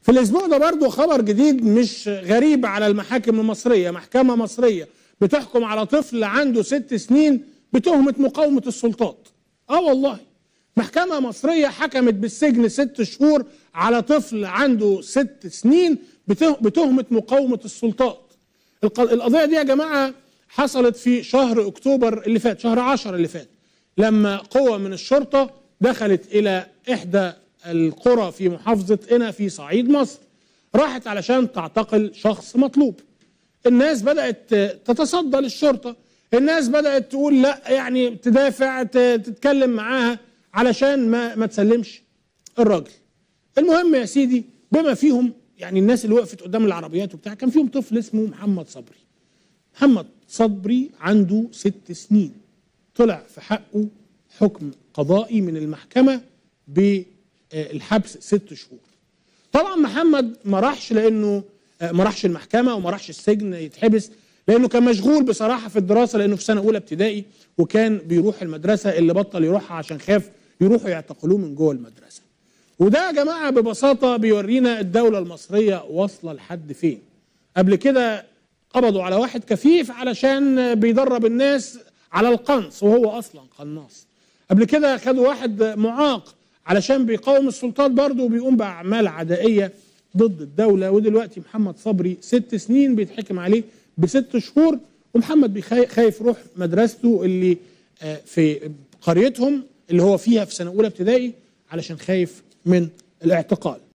في الاسبوع ده برضه خبر جديد مش غريب على المحاكم المصريه محكمه مصريه بتحكم على طفل عنده ست سنين بتهمه مقاومه السلطات اه والله محكمه مصريه حكمت بالسجن ست شهور على طفل عنده ست سنين بته- بتهمه مقاومه السلطات الق- القضيه دي يا جماعه حصلت في شهر اكتوبر اللي فات شهر 10 اللي فات لما قوة من الشرطة دخلت إلى إحدى القرى في محافظة قنا في صعيد مصر راحت علشان تعتقل شخص مطلوب الناس بدأت تتصدى للشرطة الناس بدأت تقول لا يعني تدافع ت- تتكلم معاها علشان ما ما تسلمش الراجل المهم يا سيدي بما فيهم يعني الناس اللي وقفت قدام العربيات وبتاع كان فيهم طفل اسمه محمد صبري محمد صبري عنده ست سنين طلع في حقه حكم قضائي من المحكمة بالحبس ست شهور طبعا محمد ما راحش لانه آه، ما راحش المحكمه وما راحش السجن يتحبس لانه كان مشغول بصراحه في الدراسه لانه في سنه اولى ابتدائي وكان بيروح المدرسه اللي بطل يروحها عشان خاف يروحوا يعتقلوه من جوه المدرسه وده يا جماعه ببساطه بيورينا الدوله المصريه واصله لحد فين قبل كده قبضوا على واحد كفيف علشان بيدرب الناس على القنص وهو اصلا قناص قبل كده خدوا واحد معاق علشان بيقاوم السلطات برضه وبيقوم باعمال عدائيه ضد الدوله ودلوقتي محمد صبري ست سنين بيتحكم عليه بست شهور ومحمد بيخاي- خايف يروح مدرسته اللي آه، في قريتهم اللي هو فيها في سنه اولى ابتدائي علشان خايف من الاعتقال